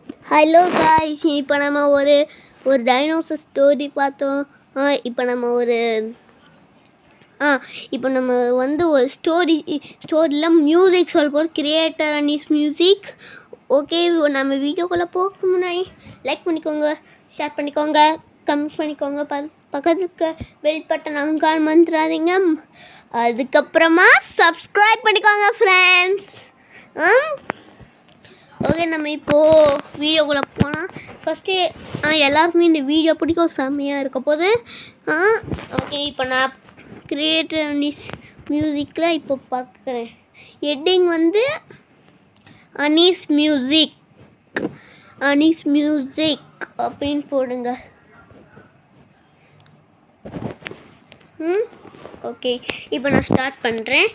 Hello guys இப்போ நம்ம ஒரு ஒரு டைனோசர் ஸ்டோரி பார்த்தோம் ஆ இப்போ நம்ம ஒரு ஆ இப்போ நம்ம வந்து ஒரு ஸ்டோரி ஸ்டோரியில் மியூசிக் சொல்ல போகிறோம் creator and is music okay நம்ம வீடியோக்குள்ளே போக முன்னாடி லைக் பண்ணிக்கோங்க ஷேர் பண்ணிக்கோங்க கமெண்ட் பண்ணிக்கோங்க ப பக்கத்துக்கு பெல் பட்டன் அங்கால் மந்திராதீங்க அதுக்கப்புறமா சப்ஸ்கிரைப் பண்ணிக்கோங்க ஃப்ரெண்ட்ஸ் ஓகே நம்ம இப்போது வீடியோக்குள்ளே போனால் ஃபஸ்ட்டு எல்லாருக்குமே இந்த வீடியோ பிடிக்கும் செம்மையாக இருக்க போது ஓகே இப்போ நான் கிரியேட்டர் மியூசிக்கில் இப்போ பார்க்குறேன் ஹெட்டிங் வந்து அனீஸ் மியூசிக் அனீஸ் மியூசிக் அப்படின்னு போடுங்க ம் ஓகே இப்போ நான் ஸ்டார்ட் பண்ணுறேன்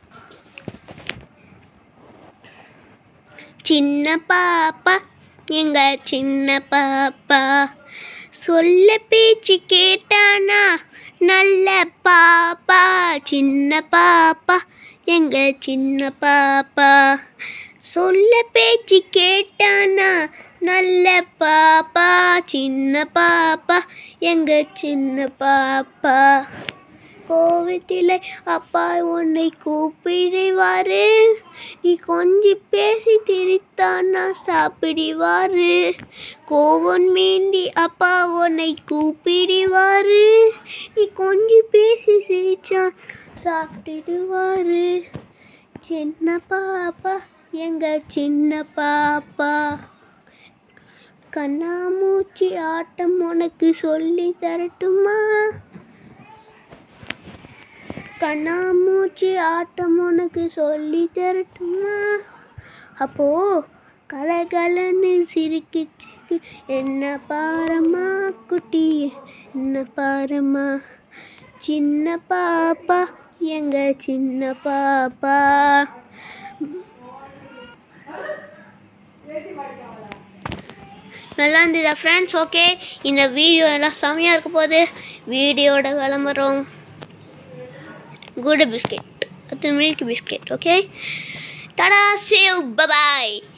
சின்ன பாப்பா எங்க சின்ன பாப்பா சொல்ல பேச்சு கேட்டானா நல்ல பாப்பா சின்ன பாப்பா எங்க சின்ன பாப்பா சொல்ல பேச்சு கேட்டானா நல்ல பாப்பா சின்ன பாப்பா எங்க சின்ன பாப்பா கோவத்தில் அப்பா உன்னை கூப்பிடுவாரு நீ கொஞ்சம் பேசி திரித்தானா சாப்பிடுவாரு கோவம் மீண்டி அப்பா உன்னை கூப்பிடுவாரு நீ கொஞ்சம் பேசி சிரிச்சா சாப்பிடுவாரு சின்ன பாப்பா எங்க சின்ன பாப்பா கண்ணாமூச்சி ஆட்டம் உனக்கு சொல்லி தரட்டுமா கண்ணாமூச்சி ஆட்டம் உனக்கு சொல்லி தரட்டுமா அப்போ கலகலன்னு சிரிக்கிச்சு என்ன பாரம்மா குட்டி என்ன பாரம்மா சின்ன பாப்பா எங்க சின்ன பாப்பா நல்லா இருந்ததா ஃப்ரெண்ட்ஸ் ஓகே இந்த வீடியோ எல்லாம் செம்மையாக இருக்க போது வீடியோட விளம்பரம் good biscuit. It's a milk biscuit, okay? Tada, see you. Bye bye.